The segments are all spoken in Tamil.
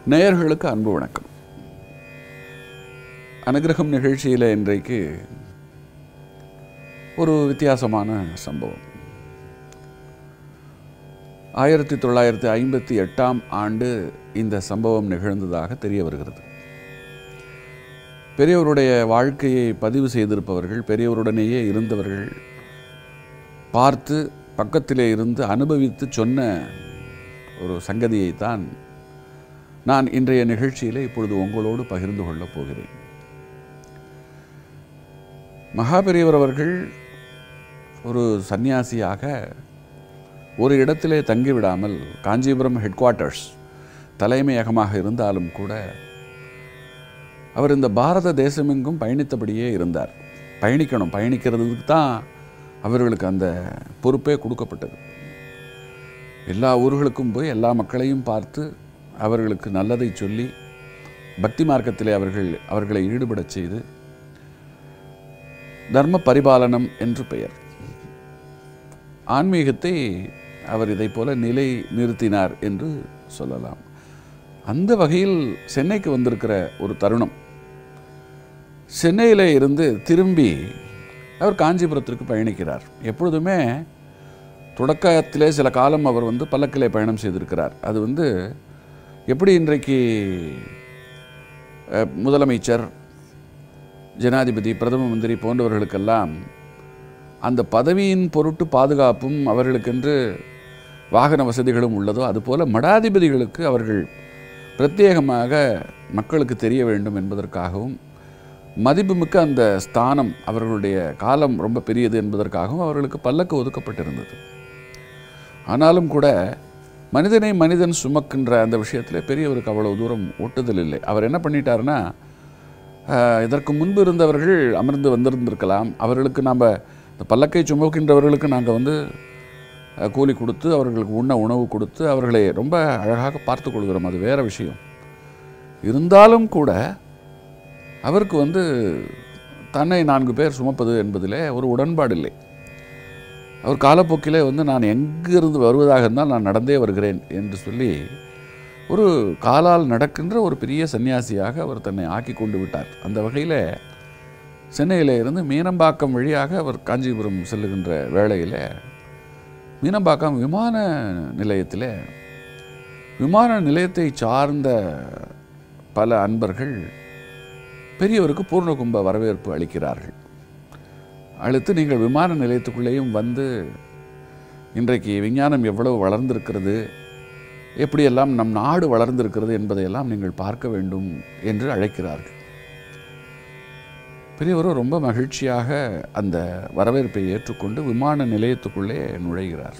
நேயர்களுக்கு அன்பு வணக்கம் அனுகிரகம் நிகழ்ச்சியில் இன்றைக்கு ஒரு வித்தியாசமான சம்பவம் ஆயிரத்தி தொள்ளாயிரத்தி ஐம்பத்தி எட்டாம் ஆண்டு இந்த சம்பவம் நிகழ்ந்ததாக தெரிய வருகிறது பெரியவருடைய வாழ்க்கையை பதிவு செய்திருப்பவர்கள் பெரியவருடனேயே இருந்தவர்கள் பார்த்து பக்கத்திலே இருந்து அனுபவித்து சொன்ன ஒரு சங்கதியைத்தான் நான் இன்றைய நிகழ்ச்சியிலே இப்பொழுது உங்களோடு பகிர்ந்து கொள்ளப் போகிறேன் மகாபெரியவர் அவர்கள் ஒரு சந்நியாசியாக ஒரு இடத்திலே தங்கிவிடாமல் காஞ்சிபுரம் ஹெட் குவார்ட்டர்ஸ் தலைமையகமாக இருந்தாலும் கூட அவர் இந்த பாரத தேசமெங்கும் பயணித்தபடியே இருந்தார் பயணிக்கணும் பயணிக்கிறதுக்கு தான் அவர்களுக்கு அந்த பொறுப்பே கொடுக்கப்பட்டது எல்லா ஊர்களுக்கும் போய் எல்லா மக்களையும் பார்த்து அவர்களுக்கு நல்லதை சொல்லி பக்தி மார்க்கத்திலே அவர்கள் அவர்களை ஈடுபடச் செய்து தர்ம பரிபாலனம் என்று பெயர் ஆன்மீகத்தை அவர் இதை போல நிலை நிறுத்தினார் என்று சொல்லலாம் அந்த வகையில் சென்னைக்கு வந்திருக்கிற ஒரு தருணம் சென்னையில் இருந்து திரும்பி அவர் காஞ்சிபுரத்திற்கு பயணிக்கிறார் எப்பொழுதுமே தொடக்கத்திலே சில காலம் அவர் வந்து பல்லக்கிலே பயணம் செய்திருக்கிறார் அது வந்து எப்படி இன்றைக்கு அஹ், முதலமைச்சர் ஜனாதிபதி பிரதம மந்திரி போன்றவர்களுக்கெல்லாம் அந்த பதவியின் பொருட்டு பாதுகாப்பும் அவர்களுக்கென்று வாகன வசதிகளும் உள்ளதோ அதுபோல மடாதிபதிகளுக்கு அவர்கள் பிரத்யேகமாக மக்களுக்கு தெரிய வேண்டும் என்பதற்காகவும் மதிப்புமிக்க அந்த ஸ்தானம் அவர்களுடைய காலம் ரொம்ப பெரியது என்பதற்காகவும் அவர்களுக்கு பல்லக்கு ஒதுக்கப்பட்டிருந்தது ஆனாலும் கூட மனிதனை மனிதன் சுமக்கின்ற அந்த விஷயத்தில் பெரியவருக்கு அவ்வளவு தூரம் ஓட்டுதல் இல்லை அவர் என்ன பண்ணிட்டாருன்னா ஆஹ், இதற்கு முன்பு இருந்தவர்கள் அமர்ந்து வந்திருந்திருக்கலாம் அவர்களுக்கு நாம் இந்த பல்லக்கை சுமக்கின்றவர்களுக்கு நாங்கள் வந்து அஹ், கூலி கொடுத்து அவர்களுக்கு உண்ண உணவு கொடுத்து அவர்களை ரொம்ப அழகாக பார்த்து கொள்கிறோம் அது வேற விஷயம் இருந்தாலும் கூட அவருக்கு வந்து தன்னை நான்கு பேர் சுமப்பது என்பதிலே ஒரு உடன்பாடு இல்லை அவர் காலப்போக்கிலே வந்து நான் எங்கிருந்து வருவதாக இருந்தால் நான் நடந்தே வருகிறேன் என்று சொல்லி ஒரு காலால் நடக்கின்ற ஒரு பெரிய சன்னியாசியாக அவர் தன்னை ஆக்கி கொண்டு விட்டார் அந்த வகையில் சென்னையில் இருந்து மீனம்பாக்கம் வழியாக அவர் காஞ்சிபுரம் செல்லுகின்ற வேளையில் மீனம்பாக்கம் விமான நிலையத்தில் விமான நிலையத்தை சார்ந்த பல அன்பர்கள் பெரியவருக்கு பூர்ண கும்ப வரவேற்பு அளிக்கிறார்கள் அளித்து நீங்கள் விமான நிலையத்துக்குள்ளேயும் வந்து இன்றைக்கு விஞ்ஞானம் எவ்வளவு வளர்ந்திருக்கிறது எப்படியெல்லாம் நம் நாடு வளர்ந்திருக்கிறது என்பதையெல்லாம் நீங்கள் பார்க்க வேண்டும் என்று அழைக்கிறார்கள் பெரியவரும் ரொம்ப மகிழ்ச்சியாக அந்த வரவேற்பை ஏற்றுக்கொண்டு விமான நிலையத்துக்குள்ளே நுழைகிறார்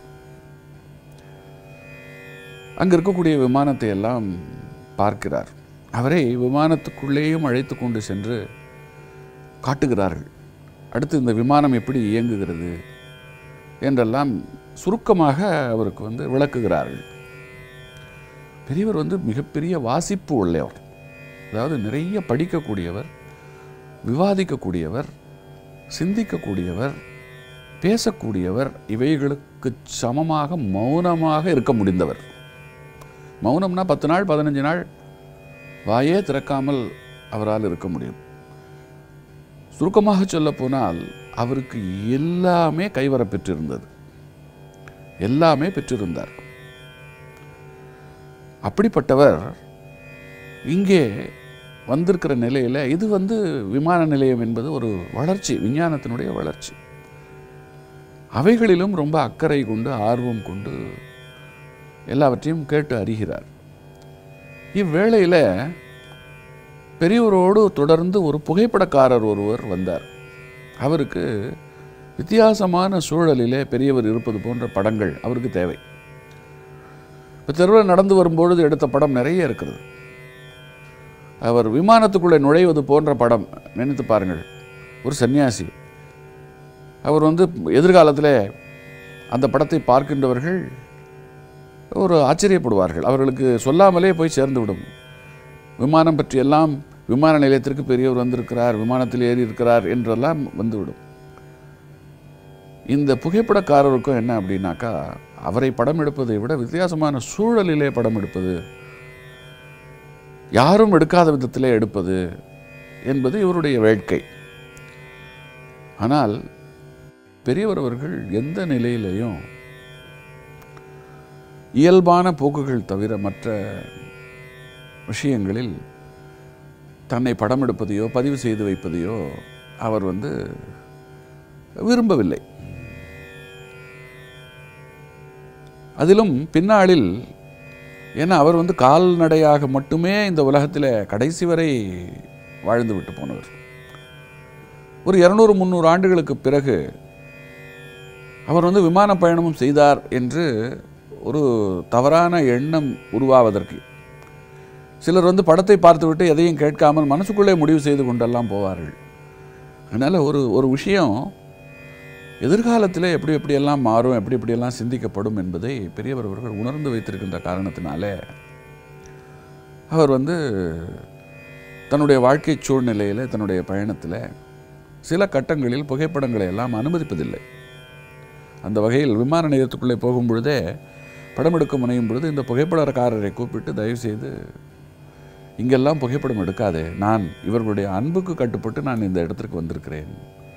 அங்கே இருக்கக்கூடிய விமானத்தை எல்லாம் பார்க்கிறார் அவரை விமானத்துக்குள்ளேயும் அழைத்து கொண்டு சென்று காட்டுகிறார்கள் அடுத்து இந்த விமானம் எப்படி இயங்குகிறது என்றெல்லாம் சுருக்கமாக அவருக்கு வந்து விளக்குகிறார்கள் பெரியவர் வந்து மிகப்பெரிய வாசிப்பு உள்ளவர் அதாவது நிறைய படிக்கக்கூடியவர் விவாதிக்கக்கூடியவர் சிந்திக்கக்கூடியவர் பேசக்கூடியவர் இவைகளுக்கு சமமாக மௌனமாக இருக்க முடிந்தவர் மௌனம்னா பத்து நாள் பதினஞ்சு நாள் வாயே திறக்காமல் அவரால் இருக்க முடியும் சுருக்கமாக சொல்ல போனால் அவருக்கு எல்லாமே கைவர பெற்றிருந்தது எல்லாமே பெற்றிருந்தார் அப்படிப்பட்டவர் இங்கே வந்திருக்கிற நிலையில் இது வந்து விமான நிலையம் என்பது ஒரு வளர்ச்சி விஞ்ஞானத்தினுடைய வளர்ச்சி அவைகளிலும் ரொம்ப அக்கறை கொண்டு ஆர்வம் கொண்டு எல்லாவற்றையும் கேட்டு அறிகிறார் இவ்வேளையில் பெரியவரோடு தொடர்ந்து ஒரு புகைப்படக்காரர் ஒருவர் வந்தார் அவருக்கு வித்தியாசமான சூழலிலே பெரியவர் இருப்பது போன்ற படங்கள் அவருக்கு தேவை இப்போ தெருவில் நடந்து வரும்பொழுது எடுத்த படம் நிறைய இருக்கிறது அவர் விமானத்துக்குள்ளே நுழைவது போன்ற படம் நினைத்து பாருங்கள் ஒரு சன்னியாசி அவர் வந்து எதிர்காலத்தில் அந்த படத்தை பார்க்கின்றவர்கள் ஒரு ஆச்சரியப்படுவார்கள் அவர்களுக்கு சொல்லாமலே போய் சேர்ந்து விடும் விமானம் பற்றி எல்லாம் விமான நிலையத்திற்கு பெரியவர் வந்திருக்கிறார் விமானத்தில் ஏறி இருக்கிறார் என்றெல்லாம் வந்துவிடும் இந்த புகைப்படக்காரருக்கும் என்ன அப்படின்னாக்கா அவரை படம் எடுப்பதை விட வித்தியாசமான சூழலிலே படம் எடுப்பது யாரும் எடுக்காத விதத்திலே எடுப்பது என்பது இவருடைய வேட்கை ஆனால் பெரியவர் அவர்கள் எந்த நிலையிலையும் இயல்பான போக்குகள் தவிர மற்ற விஷயங்களில் தன்னை படம் எடுப்பதையோ பதிவு செய்து வைப்பதையோ அவர் வந்து விரும்பவில்லை அதிலும் பின்னாளில் ஏன்னா அவர் வந்து கால்நடையாக மட்டுமே இந்த உலகத்தில் கடைசி வரை வாழ்ந்து விட்டு போனவர் ஒரு இரநூறு முந்நூறு ஆண்டுகளுக்கு பிறகு அவர் வந்து விமான பயணமும் செய்தார் என்று ஒரு தவறான எண்ணம் உருவாவதற்கு சிலர் வந்து படத்தை பார்த்துவிட்டு எதையும் கேட்காமல் மனசுக்குள்ளே முடிவு செய்து கொண்டெல்லாம் போவார்கள் அதனால் ஒரு ஒரு விஷயம் எதிர்காலத்தில் எப்படி எப்படியெல்லாம் மாறும் எப்படி எப்படியெல்லாம் சிந்திக்கப்படும் என்பதை பெரியவர் அவர்கள் உணர்ந்து வைத்திருக்கின்ற காரணத்தினாலே அவர் வந்து தன்னுடைய வாழ்க்கை சூழ்நிலையில் தன்னுடைய பயணத்தில் சில கட்டங்களில் புகைப்படங்களை எல்லாம் அனுமதிப்பதில்லை அந்த வகையில் விமான நிலையத்துக்குள்ளே போகும் பொழுதே படம் எடுக்க முனையும் பொழுது இந்த புகைப்படக்காரரை கூப்பிட்டு தயவு செய்து இங்கெல்லாம் புகைப்படம் எடுக்காதே நான் இவர்களுடைய அன்புக்கு கட்டுப்பட்டு நான் இந்த இடத்திற்கு வந்திருக்கிறேன்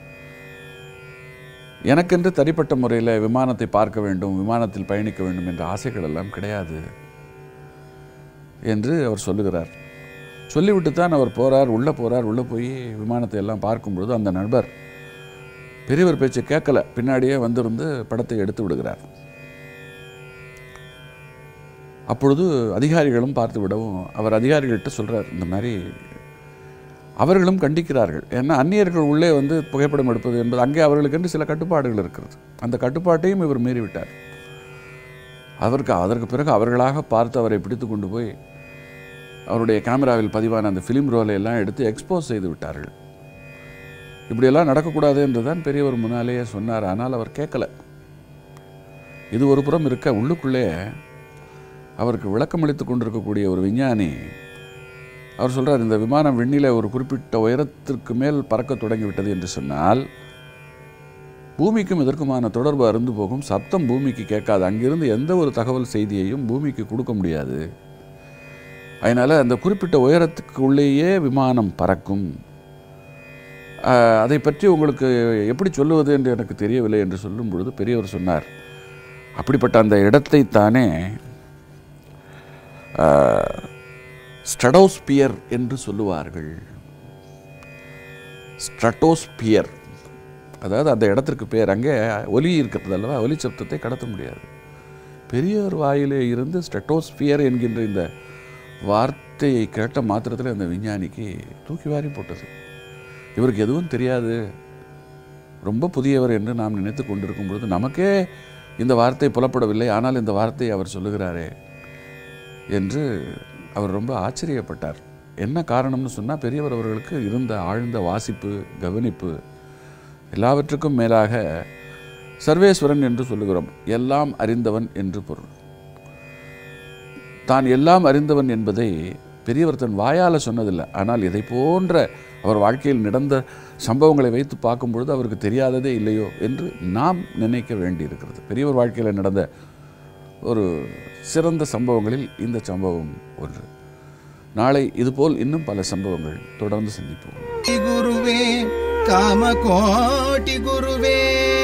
எனக்கென்று தனிப்பட்ட முறையில் விமானத்தை பார்க்க வேண்டும் விமானத்தில் பயணிக்க வேண்டும் என்ற ஆசைகள் எல்லாம் கிடையாது என்று அவர் சொல்லுகிறார் சொல்லிவிட்டு தான் அவர் போகிறார் உள்ளே போகிறார் உள்ளே போய் விமானத்தை எல்லாம் பார்க்கும்பொழுது அந்த நண்பர் பெரியவர் பேச்சை கேட்கல பின்னாடியே வந்திருந்து படத்தை எடுத்து விடுகிறார் அப்பொழுது அதிகாரிகளும் பார்த்து விடவும் அவர் அதிகாரிகள்கிட்ட சொல்கிறார் இந்த மாதிரி அவர்களும் கண்டிக்கிறார்கள் ஏன்னா அந்நியர்கள் உள்ளே வந்து புகைப்படம் எடுப்பது என்பது அங்கே அவர்களுக்கென்று சில கட்டுப்பாடுகள் இருக்கிறது அந்த கட்டுப்பாட்டையும் இவர் மீறிவிட்டார் அதற்கு அதற்கு பிறகு அவர்களாக பார்த்து அவரை பிடித்து கொண்டு போய் அவருடைய கேமராவில் பதிவான அந்த ஃபிலிம் ரோலை எல்லாம் எடுத்து எக்ஸ்போஸ் செய்து விட்டார்கள் இப்படியெல்லாம் நடக்கக்கூடாது என்று தான் பெரியவர் முன்னாலேயே சொன்னார் ஆனால் அவர் கேட்கல இது ஒரு புறம் இருக்க உள்ளுக்குள்ளே அவருக்கு விளக்கமளித்து கொண்டிருக்கக்கூடிய ஒரு விஞ்ஞானி அவர் சொல்றார் இந்த விமானம் விண்ணில ஒரு குறிப்பிட்ட உயரத்திற்கு மேல் பறக்க தொடங்கிவிட்டது என்று சொன்னால் பூமிக்கும் இதற்குமான தொடர்பு அருந்து போகும் சப்தம் பூமிக்கு கேட்காது அங்கிருந்து எந்த ஒரு தகவல் செய்தியையும் பூமிக்கு கொடுக்க முடியாது அதனால் அந்த குறிப்பிட்ட உயரத்துக்கு உள்ளேயே விமானம் பறக்கும் ஆஹ், அதை பற்றி உங்களுக்கு எப்படி சொல்லுவது என்று எனக்கு தெரியவில்லை என்று சொல்லும் பொழுது பெரியவர் சொன்னார் அப்படிப்பட்ட அந்த இடத்தை தானே ஸ்டடோஸ்பியர் என்று சொல்லுவார்கள் ஸ்ட்ரட்டோஸ்பியர் அதாவது அந்த இடத்திற்கு பேர் அங்கே ஒலி இருக்கிறது அல்லவா ஒலி சப்தத்தை கடத்த முடியாது பெரியவர் வாயிலே இருந்து ஸ்டெட்டோஸ்பியர் என்கின்ற இந்த வார்த்தையை கேட்ட மாத்திரத்தில் அந்த விஞ்ஞானிக்கு தூக்கி வாரி போட்டது இவருக்கு எதுவும் தெரியாது ரொம்ப புதியவர் என்று நாம் நினைத்து கொண்டிருக்கும் பொழுது நமக்கே இந்த வார்த்தை புலப்படவில்லை ஆனால் இந்த வார்த்தையை அவர் சொல்லுகிறாரே என்று அவர் ரொம்ப ஆச்சரியப்பட்டார் என்ன காரணம்னு சொன்னால் பெரியவர் அவர்களுக்கு இருந்த ஆழ்ந்த வாசிப்பு கவனிப்பு எல்லாவற்றுக்கும் மேலாக சர்வேஸ்வரன் என்று சொல்லுகிறோம் எல்லாம் அறிந்தவன் என்று பொருள் தான் எல்லாம் அறிந்தவன் என்பதை பெரியவர் தன் வாயால் சொன்னதில்லை ஆனால் இதை போன்ற அவர் வாழ்க்கையில் நடந்த சம்பவங்களை வைத்து பார்க்கும் பொழுது அவருக்கு தெரியாததே இல்லையோ என்று நாம் நினைக்க வேண்டியிருக்கிறது பெரியவர் வாழ்க்கையில் நடந்த ஒரு சிறந்த சம்பவங்களில் இந்த சம்பவம் ஒன்று நாளை இதுபோல் இன்னும் பல சம்பவங்கள் தொடர்ந்து சிந்திப்போம் ಗುರುವೇ ಕಾಮಕೋಟಿ ಗುರುವೇ